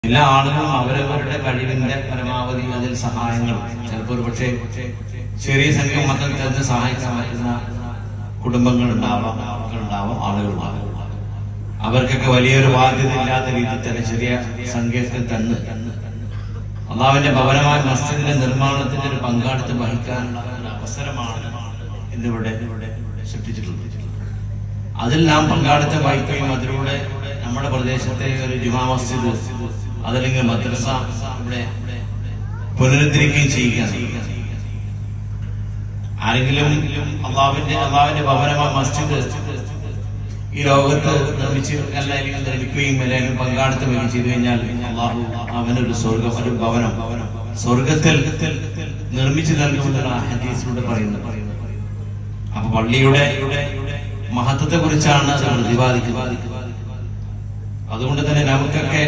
എല്ലാ ആളുകളും അവരവരുടെ കഴിവിന്റെ പരമാവധി അതിൽ സഹായങ്ങൾ ചിലപ്പോൾ ഒരു പക്ഷേ ചെറിയ സംഖ്യ മതം തന്ന് സഹായിക്കാൻ പറ്റുന്ന കുടുംബങ്ങൾ ഉണ്ടാവാം ഉണ്ടാവാം ആളുകളുണ്ടാവാം അവർക്കൊക്കെ വലിയൊരു ബാധ്യത ഇല്ലാത്ത രീതിയിൽ തന്നെ ചെറിയ സംഖ്യക്ക് തന്ന് അള്ളാവിന്റെ ഭവനമായ മസ്ജിദിന്റെ നിർമ്മാണത്തിന്റെ ഒരു പങ്കാളിത്തം വഹിക്കാനുള്ള ഒരു അവസരമാണ് ഇന്നിവിടെ ഇവിടെ സൃഷ്ടിച്ചിട്ടുള്ളത് അതിൽ നാം പങ്കാളിത്തം വഹിക്കുകയും അതിലൂടെ നമ്മുടെ പ്രദേശത്തെ ഒരു ജുമാ മസ്ജിദ് അതല്ലെങ്കിൽ മദ്രസ ഇവിടെ പുനരുദ്ധരിക്കുകയും ചെയ്യുക ആരെങ്കിലും അള്ളാവിന്റെ അള്ളാവിന്റെ ഭവനമായ മസ്ജിദ് ഈ ലോകത്ത് നിർമ്മിച്ച് അല്ലെങ്കിൽ നിർമ്മിക്കുകയും അല്ലെങ്കിൽ പങ്കാളിത്തം വരികയും ചെയ്തു കഴിഞ്ഞാൽ അള്ളാഹു അവനൊരു സ്വർഗം ഒരു ഭവനം സ്വർഗത്തിൽ നിർമ്മിച്ചു നൽകുമെന്നാണ് ആ ഹദീസിലൂടെ പറയുന്നത് അപ്പൊ പള്ളിയുടെ മഹത്വത്തെ കുറിച്ചാണ് അത് പ്രതിപാദിക്കുന്നത് അതുകൊണ്ട് തന്നെ നമുക്കൊക്കെ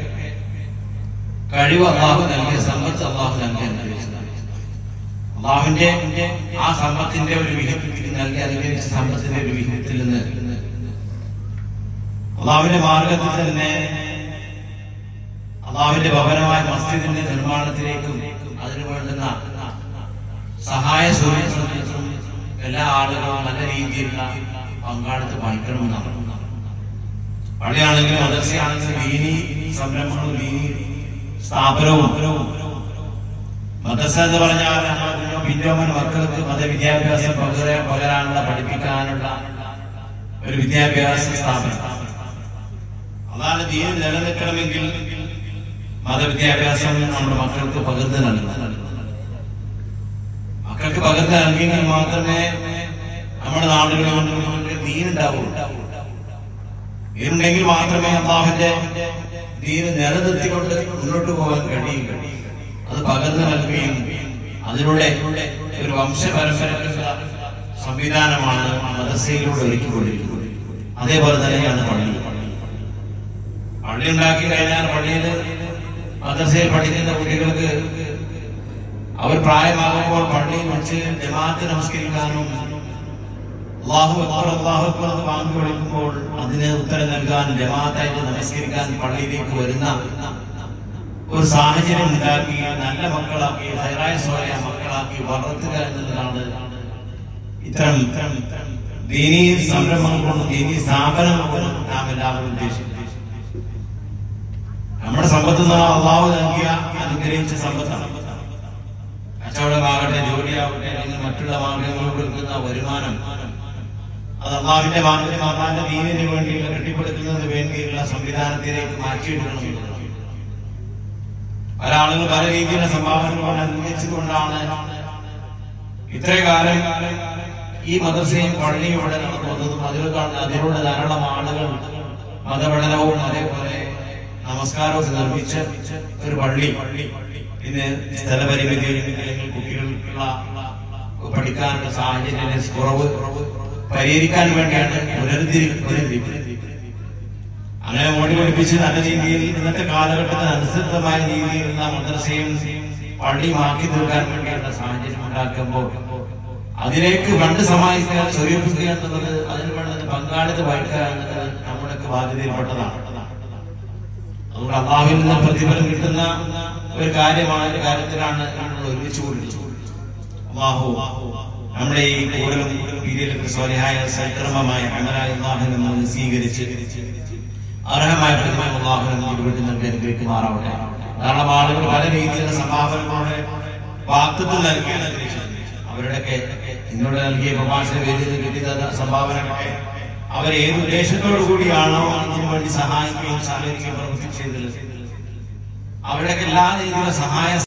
കഴിവ് അള്ളാഹു നൽകിയ സമ്പത്ത് അള്ളാഹു നൽകി അനുഗ്രഹിച്ചതാണ് അള്ളാഹുവിന്റെ ആ സമ്പത്തിന്റെ ഒരു വിഹിതത്തിൽ നൽകി അനുഗ്രഹിച്ച സമ്പത്തിന്റെ ഒരു വിഹിതത്തിൽ നിന്ന് അള്ളാഹുവിന്റെ മാർഗത്തിൽ തന്നെ അള്ളാഹുവിന്റെ ഭവനമായ മസ്ജിദിന്റെ നിർമ്മാണത്തിലേക്കും അതിനു വേണ്ടുന്ന സഹായ സുരക്ഷ എല്ലാ ആളുകളും നല്ല രീതിയിലുള്ള പങ്കാളിത്തം വഹിക്കണമെന്നാണ് പള്ളിയാണെങ്കിലും മദർസയാണെങ്കിലും ദീനി സംരംഭങ്ങളും ദീനി സ്ഥാപനവും മദ്രസ എന്ന് പറഞ്ഞാൽ നമ്മുടെ പിന്നോമൻ മക്കൾക്ക് മതവിദ്യാഭ്യാസം പകരാൻ പകരാനുള്ള പഠിപ്പിക്കാനുള്ള ഒരു വിദ്യാഭ്യാസ സ്ഥാപനം അതാണ് ദീൻ നിലനിൽക്കണമെങ്കിൽ മതവിദ്യാഭ്യാസം നമ്മുടെ മക്കൾക്ക് പകർന്നു നൽകണം മക്കൾക്ക് പകർന്നു നൽകിയെങ്കിൽ മാത്രമേ നമ്മുടെ നാടുകളിൽ ദീനുണ്ടാവുള്ളൂ ദീനുണ്ടെങ്കിൽ മാത്രമേ അള്ളാഹുവിന്റെ ദീന് നിലനിർത്തിക്കൊണ്ട് മുന്നോട്ട് പോകാൻ കഴിയും അത് പകർന്നു നൽകുകയും അതിലൂടെ ഒരു വംശപരമ്പരക്കുള്ള സംവിധാനമാണ് മദർസയിലൂടെ ഒരുക്കിക്കൊണ്ടിരിക്കുന്നത് അതേപോലെ തന്നെയാണ് പള്ളി പള്ളി ഉണ്ടാക്കി കഴിഞ്ഞാൽ പള്ളിയിൽ മദ്രസയിൽ പഠിക്കുന്ന കുട്ടികൾക്ക് അവർ പ്രായമാകുമ്പോൾ പള്ളിയിൽ വെച്ച് ജമാഅത്ത് നമസ്കരിക്കാനും അള്ളാഹു അക്ബർ അള്ളാഹു അക്ബർ എന്ന് വാങ്ങി വിളിക്കുമ്പോൾ അതിന് ഉത്തരം നൽകാൻ ജമാഅത്തായിട്ട് നമസ്കരിക്കാൻ പള്ളിയിലേക്ക് വരുന്ന ഒരു സാഹചര്യം ഉണ്ടാക്കി നല്ല മക്കളാക്കി ഹൈറായ സോയ മക്കളാക്കി വളർത്തുക എന്നുള്ളതാണ് ഇത്തരം ദീനീ സംരംഭങ്ങളും ദീനീ സ്ഥാപനങ്ങളും നാം എല്ലാവരും ഉദ്ദേശിക്കുന്നത് നമ്മുടെ സമ്പത്ത് എന്ന് പറഞ്ഞാൽ അള്ളാഹു നൽകിയ അനുഗ്രഹിച്ച സമ്പത്താണ് കച്ചവടമാകട്ടെ ജോലിയാവട്ടെ അല്ലെങ്കിൽ മറ്റുള്ള മാർഗങ്ങളിലൂടെ കിട്ടുന്ന വരുമാനം അത് അള്ളാഹുവിന്റെ മാർഗം അള്ളാഹിന്റെ ദീനിന് വേണ്ടിയുള്ള കെട്ടിപ്പടുക്കുന്നതിന് വേണ്ടിയുള്ള സംവിധാനത്തിലേക്ക് മാറ്റിയെടുക്കണം എന്നുള്ളതാണ്. പല ആളുകൾ പല രീതിയിലുള്ള സംഭാവനകൾ അനുഭവിച്ചുകൊണ്ടാണ് ഇത്രയും കാലം ഈ മദ്രസയും പള്ളിയും ഇവിടെ നടന്നു വന്നതും അതിലൂടെ അതിലൂടെ ധാരാളം ആളുകൾ മതപഠനവും അതേപോലെ നമസ്കാരവും നിർമ്മിച്ച ഒരു പള്ളി ഇന്ന് സ്ഥലപരിമിതി അല്ലെങ്കിൽ കുട്ടികൾക്കുള്ള പഠിക്കാനുള്ള സാഹചര്യ കുറവ് പരിഹരിക്കാൻ വേണ്ടിയാണ് പുനരുദ്ധരി പുനരുദ്ധരിക്കുന്നത് അങ്ങനെ മോടി പഠിപ്പിച്ച് നല്ല രീതിയിൽ ഇന്നത്തെ കാലഘട്ടത്തിന് അനുസൃതമായ രീതിയിലുള്ള മദ്രസയും പള്ളിയും ആക്കി തീർക്കാൻ വേണ്ടിയുള്ള സാഹചര്യം ഉണ്ടാക്കുമ്പോൾ അതിലേക്ക് ഫണ്ട് സമാഹിക്കുക സ്വരൂപിക്കുക എന്നുള്ളത് അതിന് വേണ്ടത് പങ്കാളിത്ത വഹിക്കുക എന്നുള്ളത് നമ്മുടെയൊക്കെ ബാധ്യതയിൽപ്പെട്ടതാണ് അതുകൊണ്ട് അള്ളാഹുവിൽ നിന്ന് പ്രതിഫലം കിട്ടുന്ന ഒരു കാര്യമായ ഒരു കാര്യത്തിലാണ് നമ്മൾ ഒരുമിച്ച് കൂടിയത് അള്ളാഹു നമ്മുടെ ഈ കൂടുതലും പീരിയലൊക്കെ സ്വലഹായ സൽക്രമമായ അമലായ അള്ളാഹുവിനെ നമ്മൾ സ്വീകരിച്ച് അർഹമായ പ്രതിഫലം അള്ളാഹുവിനെ നമുക്ക് വീട്ടിൽ നൽകി അനുഗ്രഹിക്കുമാറാവട്ടെ കാരണം ആളുകൾ പല രീതിയിലുള്ള സംഭാവനകളുടെ വാക്തത്വം നൽകിയാണ് അനുഗ്രഹിച്ചത് അവരുടെയൊക്കെ ഇന്നോട് നൽകിയ പ്രഭാഷണ വേദിയിൽ കിട്ടിയ സംഭാവനകളൊക്കെ അവർ ഏത് ഉദ്ദേശത്തോടു കൂടിയാണോ അതിനു വേണ്ടി സഹായിക്കുകയും സഹകരിക്കുകയും പ്രവർത്തിച്ചത് അവരുടെയൊക്കെ എല്ലാ രീതിയിലുള്ള സഹായ